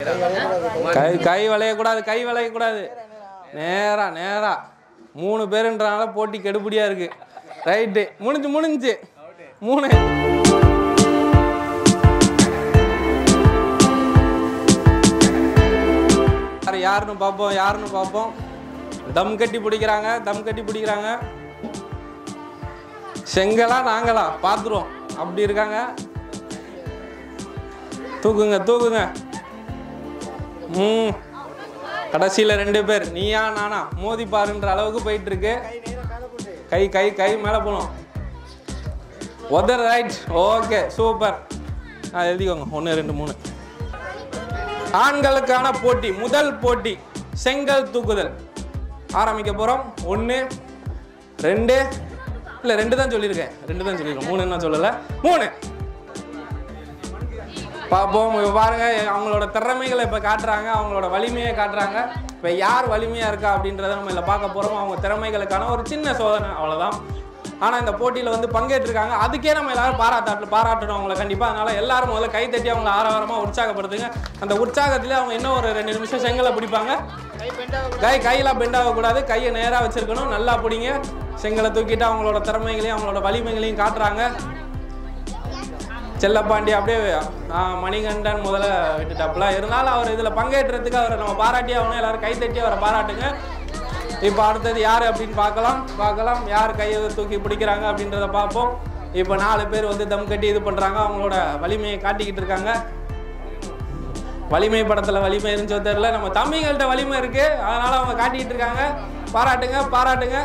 கை கை வளையக்கூடாது கை வளையக்கூடாது நேரா நேரா மூணு பேருன்றனால போட்டி கெடுபடியா இருக்கு ரைட்டு முடிஞ்சு முடிஞ்சு மூணு யார் யாருன்னு பார்ப்போம் யாருன்னு பார்ப்போம் தம் கட்டி பிடிக்கிறாங்க தம் கட்டி பிடிக்கிறாங்க செங்கலா நாங்களா பார்த்துருவோம் அப்படி இருக்காங்க தூக்குங்க தூக்குங்க ம் கடைசியில் ரெண்டு பேர் நீயா நானா மோதி பாருன்ற அளவுக்கு போயிட்டு இருக்கு கை கை கை மேலே போகணும் ஒதர் ரைட் ஓகே சூப்பர் ஆ எழுதிக்கோங்க ஒன்று ரெண்டு மூணு ஆண்களுக்கான போட்டி முதல் போட்டி செங்கல் தூக்குதல் ஆரம்பிக்க போகிறோம் ஒன்று ரெண்டு இல்லை ரெண்டு தான் சொல்லியிருக்கேன் ரெண்டு தான் சொல்லியிருக்கேன் மூணு என்ன சொல்லலை மூணு பார்ப்போம் இப்ப பாருங்க அவங்களோட திறமைகளை இப்போ காட்டுறாங்க அவங்களோட வலிமையை காட்டுறாங்க இப்போ யார் வலிமையாக இருக்கா அப்படின்றத நம்ம இதில் பார்க்க போகிறோம் அவங்க திறமைகளுக்கான ஒரு சின்ன சோதனை அவ்வளோதான் ஆனால் இந்த போட்டியில் வந்து பங்கேற்றிருக்காங்க அதுக்கே நம்ம எல்லாரும் பாராட்டாட்டு பாராட்டணும் அவங்கள கண்டிப்பாக அதனால் எல்லாரும் முதல்ல கை தட்டி அவங்கள ஆரவாரமாக உற்சாகப்படுத்துங்க அந்த உற்சாகத்திலே அவங்க இன்னும் ஒரு ரெண்டு நிமிஷம் செங்கலை பிடிப்பாங்க கை கையெல்லாம் பெண்ட் ஆகக்கூடாது கையை நேராக வச்சிருக்கணும் நல்லா பிடிங்க செங்கலை தூக்கிட்டு அவங்களோட திறமைகளையும் அவங்களோட வலிமைகளையும் காட்டுறாங்க செல்லப்பாண்டி அப்படியே ஆ, மணிகண்டன் முதல்ல விட்டுட்டாப்புல இருந்தாலும் அவர் இதில் பங்கேற்றதுக்கு அவரை நம்ம பாராட்டி ஆகணும் எல்லாரும் கை தட்டி அவரை பாராட்டுங்க இப்போ அடுத்தது யார் அப்படின்னு பார்க்கலாம் பார்க்கலாம் யார் கையை தூக்கி பிடிக்கிறாங்க அப்படின்றத பார்ப்போம் இப்போ நாலு பேர் வந்து தம் கட்டி இது பண்ணுறாங்க அவங்களோட வலிமையை காட்டிக்கிட்டு இருக்காங்க வலிமை படத்தில் வலிமை இருந்துச்சோ தெரியல நம்ம தம்பிங்கள்ட்ட வலிமை இருக்கு அதனால அவங்க காட்டிக்கிட்டு இருக்காங்க பாராட்டுங்க பாராட்டுங்க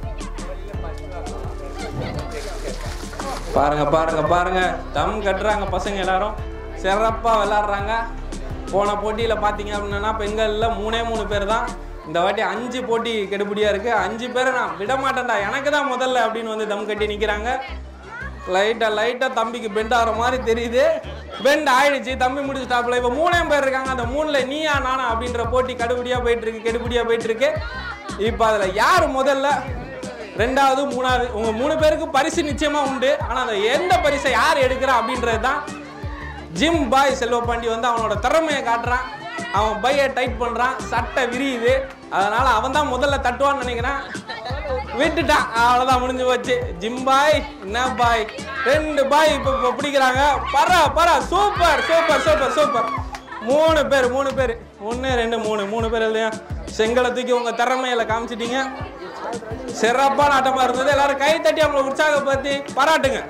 பாருங்க பாருங்க பாருங்க தம் கட்டுறாங்க பசங்க எல்லாரும் சிறப்பாக விளாட்றாங்க போன போட்டியில் பார்த்தீங்க அப்படின்னா பெண்களில் மூணே மூணு பேர் தான் இந்த வாட்டி அஞ்சு போட்டி கெடுபடியாக இருக்குது அஞ்சு பேரை நான் விட மாட்டேன்டா எனக்கு தான் முதல்ல அப்படின்னு வந்து தம் கட்டி நிற்கிறாங்க லைட்டாக லைட்டாக தம்பிக்கு பெண்ட் ஆகிற மாதிரி தெரியுது பெண்ட் ஆயிடுச்சு தம்பி முடிச்சுட்டாப்புல இப்போ மூணே பேர் இருக்காங்க அந்த மூணில் நீயா நானா அப்படின்ற போட்டி கடுபடியாக போயிட்டு இருக்கு கெடுபடியாக போயிட்டு இருக்கு இப்போ அதில் யார் முதல்ல ரெண்டாவது மூணாவது உங்க மூணு பேருக்கு பரிசு நிச்சயமா உண்டு ஆனா அந்த எந்த பரிசை யார் எடுக்கிறா அப்படின்றது தான் ஜிம் பாய் செல்வப்பாண்டி வந்து அவனோட திறமையை காட்டுறான் அவன் பையை டைட் பண்றான் சட்டை விரியுது அதனால அவன் தான் முதல்ல தட்டுவான்னு நினைக்கிறேன் விட்டுட்டான் அவ்வளோதான் முடிஞ்சு போச்சு ஜிம் பாய் என்ன பாய் ரெண்டு பாய் இப்போ இப்போ பிடிக்கிறாங்க பர பர சூப்பர் சூப்பர் சூப்பர் சூப்பர் மூணு பேர் மூணு பேர் ஒன்று ரெண்டு மூணு மூணு பேர் இல்லையா செங்கலை தூக்கி உங்க திறமையில காமிச்சிட்டீங்க சிறப்பான ஆட்டமா இருந்தது எல்லாரும் கை தட்டி அவங்களை உற்சாகப்படுத்தி பாராட்டுங்க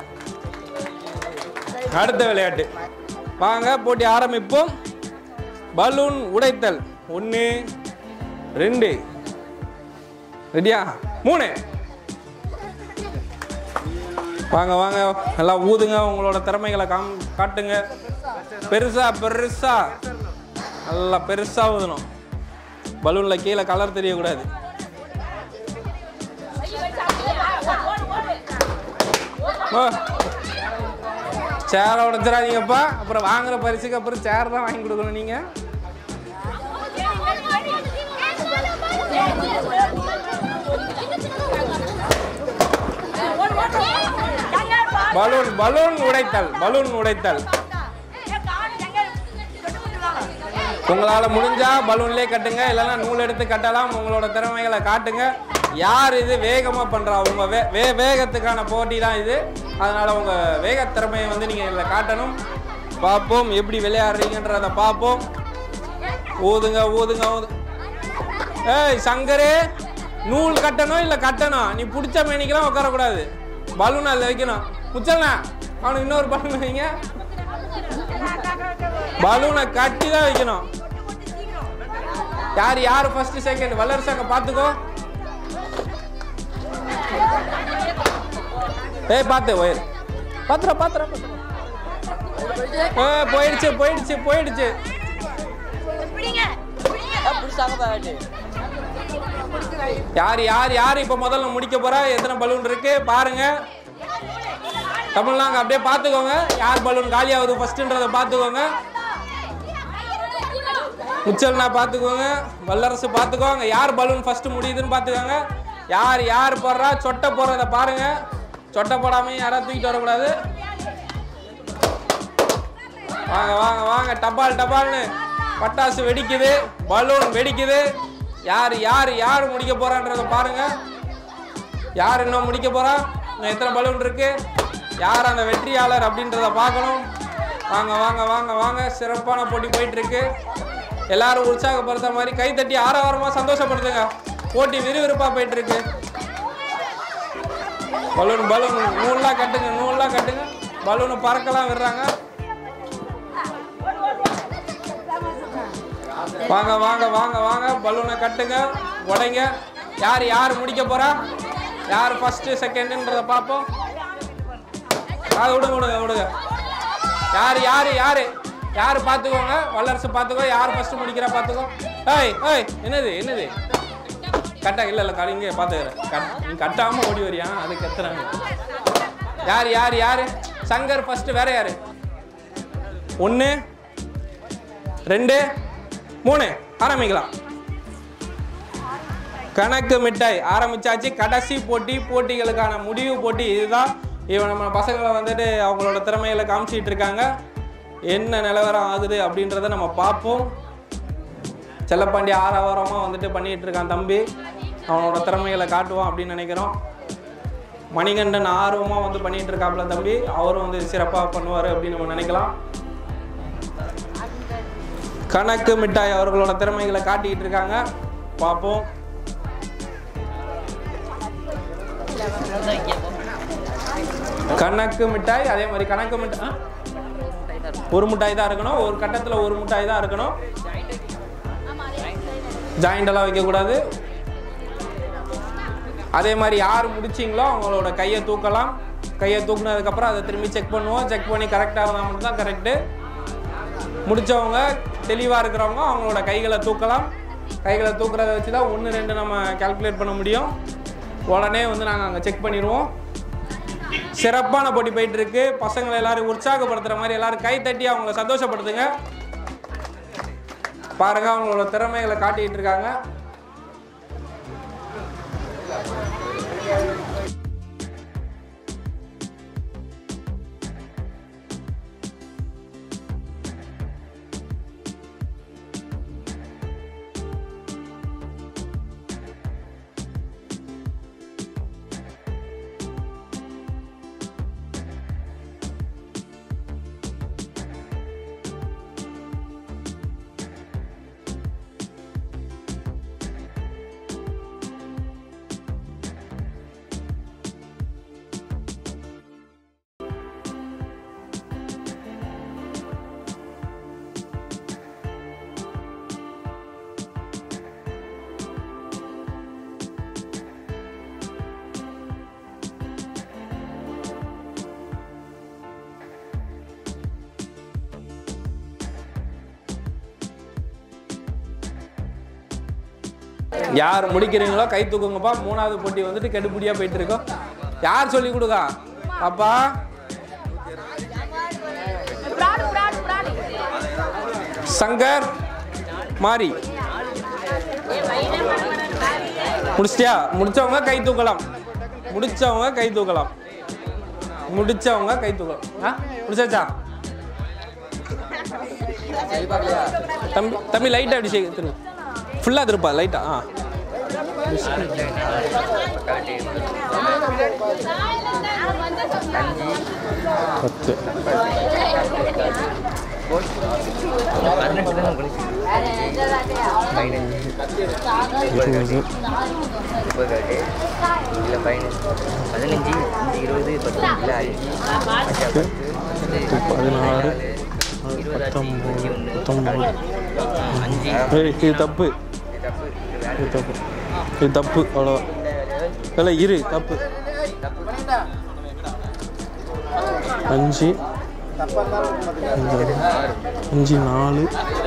அடுத்த விளையாட்டு வாங்க போட்டி ஆரம்பிப்போம் பலூன் உடைத்தல் ஒன்று ரெண்டு ரெடியா மூணு வாங்க வாங்க எல்லாம் ஊதுங்க உங்களோட திறமைகளை காம் காட்டுங்க பெருசா பெருசா நல்லா பெருசா ஊதணும் பலூன்ல கீழே கலர் தெரியக்கூடாது ஓ சேரை உடச்சிடாதீங்கப்பா அப்புறம் வாங்குற பரிசுக்கு அப்புறம் சேர் தான் வாங்கி கொடுக்கணும் நீங்க பலூன் பலூன் உடைத்தல் பலூன் உடைத்தல் உங்களால முடிஞ்சா பலூன்லயே கட்டுங்க இல்லைன்னா நூல் எடுத்து கட்டலாம் உங்களோட திறமைகளை காட்டுங்க யார் இது வேகமா பண்றா உங்க வே வே வேகத்துக்கான போட்டி தான் இது அதனால உங்க வேக திறமையை வந்து நீங்க இதில் காட்டணும் பார்ப்போம் எப்படி விளையாடுறீங்கன்றத பார்ப்போம் ஊதுங்க ஊதுங்க ஊது ஏய் சங்கரே நூல் கட்டணும் இல்லை கட்டணும் நீ பிடிச்ச மேனிக்கெல்லாம் உட்காரக்கூடாது பலூன் அதில் வைக்கணும் முச்சல்ண்ணா அவனுக்கு இன்னொரு பலூன் வைங்க பலூனை கட்டி தான் வைக்கணும் யார் யார் ஃபர்ஸ்ட் செகண்ட் வல்லரசாங்க பார்த்துக்கோ ஏய் பார்த்து ஒயர் பாத்துற பாத்துற ஏ போயிடுச்சு போயிடுச்சு போயிடுச்சு யார் யார் யார் இப்போ முதல்ல முடிக்க போறா எத்தனை பலூன் இருக்கு பாருங்க தமிழ்நாங்க அப்படியே பார்த்துக்கோங்க யார் பலூன் காலி ஆகுது ஃபர்ஸ்ட்ன்றதை பார்த்துக்கோங்க முச்சல்னா பார்த்துக்கோங்க வல்லரசு பார்த்துக்கோங்க யார் பலூன் ஃபர்ஸ்ட் முடியுதுன்னு பார்த்துக்கோங்க யார் யார் போடுறா சொட்டை போடுறத பாருங்க சொட்டை போடாம யாராவது தூக்கிட்டு வரக்கூடாது வாங்க வாங்க வாங்க டபால் டபால்னு பட்டாசு வெடிக்குது பலூன் வெடிக்குது யார் யார் யார் முடிக்க போறான்றத பாருங்க யார் இன்னும் முடிக்க போறா இன்னும் எத்தனை பலூன் இருக்கு யார் அந்த வெற்றியாளர் அப்படின்றத பார்க்கணும் வாங்க வாங்க வாங்க வாங்க சிறப்பான போட்டி போயிட்டு இருக்கு எல்லாரும் உற்சாகப்படுத்த மாதிரி கை தட்டி ஆரவாரமா சந்தோஷப்படுத்துங்க போட்டி விறுவிறுப்பா போயிட்டு இருக்கு பலூன் பலூன் நூல்லாம் கட்டுங்க நூல்லாம் கட்டுங்க பலூனை பறக்கலாம் விடுறாங்க வாங்க வாங்க வாங்க வாங்க பலூனை கட்டுங்க உடைங்க யார் யார் முடிக்க போறா யார் ஃபர்ஸ்ட் செகண்ட்ன்றத பார்ப்போம் அது விடுங்க விடுங்க விடுங்க யார் யார் யார் யார் பார்த்துக்கோங்க வல்லரசு பார்த்துக்கோ யார் ஃபர்ஸ்ட் முடிக்கிறா பார்த்துக்கோ ஏய் ஏய் என்னது என்னது கட்டா இல்லை இல்லை கடை இங்கே பார்த்துக்கிறேன் கட் நீ கட்டாமல் ஓடி வரியா அதுக்கு எத்துறாங்க யார் யார் யார் சங்கர் ஃபர்ஸ்ட் வேற யாரு ஒன்று ரெண்டு மூணு ஆரம்பிக்கலாம் கணக்கு மிட்டாய் ஆரம்பிச்சாச்சு கடைசி போட்டி போட்டிகளுக்கான முடிவு போட்டி இதுதான் இவன் நம்ம பசங்களை வந்துட்டு அவங்களோட திறமைகளை காமிச்சிட்டு இருக்காங்க என்ன நிலவரம் ஆகுது அப்படின்றத நம்ம பார்ப்போம் செல்லப்பாண்டி ஆரவாரமாக வந்துட்டு பண்ணிட்டு இருக்கான் தம்பி அவனோட திறமைகளை காட்டுவான் அப்படின்னு நினைக்கிறோம் மணிகண்டன் ஆர்வமாக வந்து பண்ணிட்டு இருக்காப்புல தம்பி அவரும் வந்து சிறப்பாக பண்ணுவார் அப்படின்னு நம்ம நினைக்கலாம் கணக்கு மிட்டாய் அவர்களோட திறமைகளை காட்டிக்கிட்டு இருக்காங்க பார்ப்போம் கணக்கு மிட்டாய் அதே மாதிரி கணக்கு மிட்டாய் ஆ? ஒரு மிட்டாய் தான் இருக்கணும் ஒரு கட்டத்தில் ஒரு மிட்டாய் தான் இருக்கணும் ஜாயிண்டெல்லாம் வைக்கக்கூடாது அதே மாதிரி யார் முடிச்சிங்களோ அவங்களோட கையை தூக்கலாம் கையை தூக்குனதுக்கப்புறம் அதை திரும்பி செக் பண்ணுவோம் செக் பண்ணி கரெக்டாக இருந்தால் மட்டும்தான் கரெக்டு முடிச்சவங்க தெளிவாக இருக்கிறவங்க அவங்களோட கைகளை தூக்கலாம் கைகளை தூக்குறத வச்சு தான் ஒன்று ரெண்டு நம்ம கால்குலேட் பண்ண முடியும் உடனே வந்து நாங்கள் அங்கே செக் பண்ணிடுவோம் சிறப்பான போட்டி போயிட்டு இருக்கு பசங்களை எல்லாரும் உற்சாகப்படுத்துற மாதிரி எல்லாரும் கை தட்டி அவங்கள சந்தோஷப்படுத்துங்க பாருங்க அவங்களோட திறமைகளை காட்டிட்டு இருக்காங்க யார் முடிக்கிறீங்களோ கை தூக்குங்கப்பா மூணாவது போட்டி வந்துட்டு கெடுபடியாக போயிட்டு இருக்கோம் யார் சொல்லி கொடுக்கா அப்பா பிராடு பிராடு பிராடு சங்கர் மாரி முடிச்சிட்டியா முடிச்சவங்க கை தூக்கலாம் முடிச்சவங்க கை தூக்கலாம் முடிச்சவங்க கை தூக்கலாம் ஆ முடிச்சாச்சா தம்பி தம்பி லைட்டாக அப்படி செய்ய திரு ஃபுல்லாக திருப்பா லைட்டாக ஆ பத்து இருபது பதினஞ்சு இருபது பத்தொன்பது அஞ்சு பதினாறு பத்தொம்பது பத்தொம்பது ஏய், இது தப்பு இது தப்பு இது தப்பு அவ்வளோதான் இல்லை இரு தப்பு அஞ்சு இந்த அஞ்சு நாலு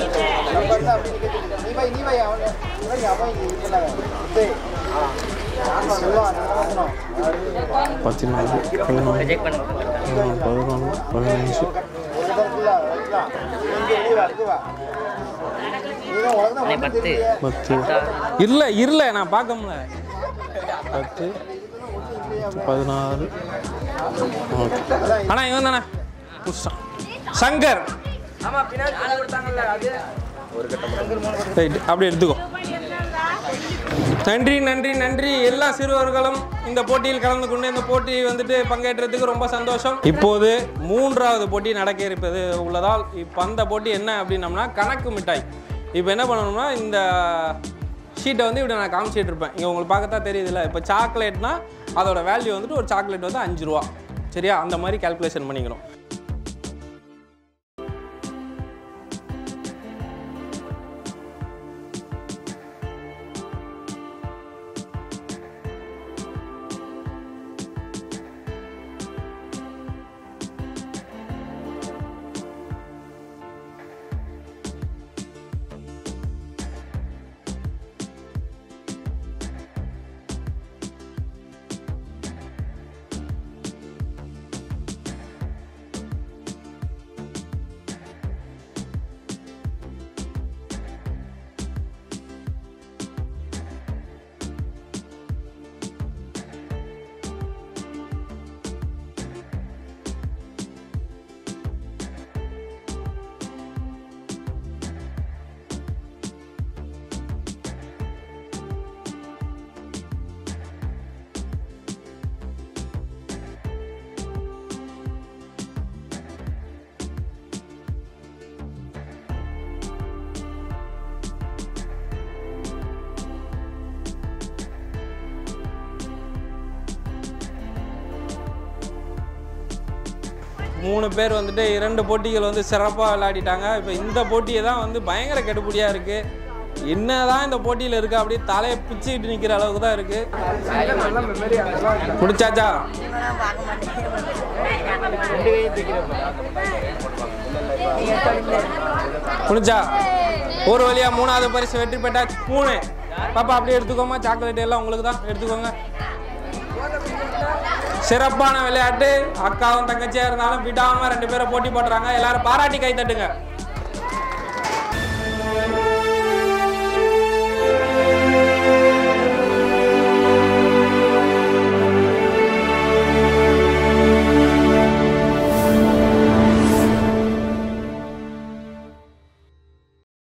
பதினாலு பதினாலு ரிஜெக்ட் பண்ண பதினாலு பதினஞ்சு அண்ணே, பத்து பத்து இருல இருல நான் பார்க்க முடியல பத்து பதினாறு ஓகே அண்ணா இவன் தானே புதுசான் சங்கர் ரைட் அப்படி எடுத்துக்கோ நன்றி நன்றி நன்றி எல்லா சிறுவர்களும் இந்த போட்டியில் கலந்து கொண்டு இந்த போட்டி வந்துட்டு பங்கேற்றதுக்கு ரொம்ப சந்தோஷம் இப்போது மூன்றாவது போட்டி நடக்க இருப்பது உள்ளதால் இப்போ அந்த போட்டி என்ன அப்படின்னம்னா கணக்கு மிட்டாய் இப்போ என்ன பண்ணணும்னா இந்த ஷீட்டை வந்து இப்படி நான் காமிச்சிட்டு இருப்பேன் இங்கே உங்களுக்கு பார்க்கத்தான் தெரியுதுல்ல இப்போ சாக்லேட்னா அதோட வேல்யூ வந்துட்டு ஒரு சாக்லேட் வந்து அஞ்சு ரூபா சரியா அந்த மாதிரி கால்குலேஷன் பண்ணிக்கணும் மூணு பேர் வந்துட்டு இரண்டு போட்டிகள் வந்து சிறப்பாக விளையாடிட்டாங்க இப்போ இந்த போட்டியை தான் வந்து பயங்கர கெடுபடியாக இருக்குது என்னதான் இந்த போட்டியில் இருக்கு அப்படியே தலையை பிச்சுக்கிட்டு நிற்கிற அளவுக்கு தான் இருக்கு முடிச்சாச்சா முடிச்சா ஒரு வழியா மூணாவது பரிசு வெற்றி பெற்றாச்சு மூணு பாப்பா அப்படியே எடுத்துக்கோமா சாக்லேட் எல்லாம் உங்களுக்கு தான் எடுத்துக்கோங்க சிறப்பான விளையாட்டு அக்காவும் தங்கச்சியா இருந்தாலும் விடாம ரெண்டு பேரும் போட்டி போடுறாங்க எல்லாரும் பாராட்டி கை தட்டுங்க